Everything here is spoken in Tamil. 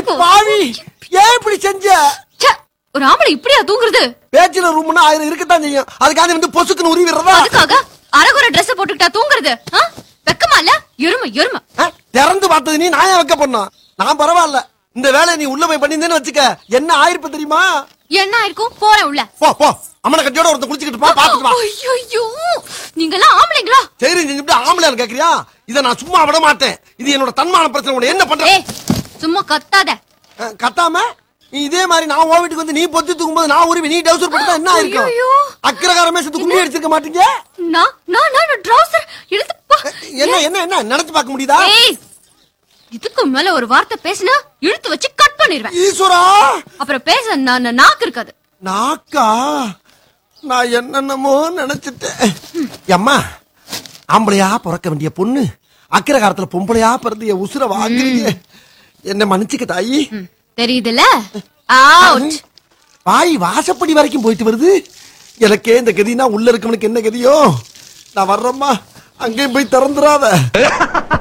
பாவி ஏன் இப்படி செஞ்ச ச்சே, ஒரு ஆம்பளை இப்படியா தூங்குறது பேச்சுலர் ரூம்னா ஆயிரம் இருக்கத்தான் செய்யும் அதுக்காண்டி வந்து பொசுக்குன்னு உருவி விடுறதா அதுக்காக அரகுற Dress போட்டுக்கிட்டா தூங்குறது ஆ? வெக்கமா இல்ல எருமை எருமை ஆ, திறந்து பார்த்தது நீ நான் ஏன் வைக்க பண்ணோம் நான் பரவாயில்ல இந்த வேலையை நீ உள்ள போய் பண்ணியிருந்தேன்னு வச்சுக்க என்ன ஆயிருப்ப தெரியுமா என்ன ஆயிருக்கும் போறேன் உள்ள போ போ அம்மனை கட்டியோட ஒருத்தன் குளிச்சுக்கிட்டு போ பாத்துட்டு வா ஐயோ நீங்க எல்லாம் ஆம்பளைங்களா சரி செஞ்சுட்டு ஆம்பளையான்னு கேக்குறியா இதை நான் சும்மா விட மாட்டேன் இது என்னோட தன்மான பிரச்சனை உன்னை என்ன பண்ற ஏய் சும்மா கத்தாத அஹ், கத்தாம நீ இதே மாதிரி நான் உன் வீட்டுக்கு வந்து நீ பொத்தி தூக்கும்போது நான் உருவி நீ டவுசர் போட்டு என்ன ஆயிருக்கும் ஐயையோ. அக்கரகாரமே சேர்த்து கும்மி அடிச்சிருக்க மாட்டீங்க நான் நான் நான் ட்ரவுசர் எடுத்து பா- என்ன என்ன என்ன நினைச்சு பார்க்க முடியுதா ஏய் இதுக்கு மேல ஒரு வார்த்தை பேசினா இழுத்து வச்சு கட் பண்ணிடுவேன் ஈஸ்வரா அப்புறம் பேச நான் நாக்கு இருக்காது நாக்கா நான் என்னென்னமோ நினைச்சிட்டேன் அம்மா ஆம்பளையா பிறக்க வேண்டிய பொண்ணு அக்கிர காலத்துல பொம்பளையா பிறந்து என் உசுர வாங்குறீங்க என்ன மன்னிச்சுக்க தாயி ம், தெரியுதுல அவுட் வாய் வாசப்படி வரைக்கும் போயிட்டு வருது எனக்கே இந்த கதினா உள்ள இருக்கவனுக்கு என்ன கதியோ நான் வர்றேம்மா அங்கேயும் போய் திறந்துடாத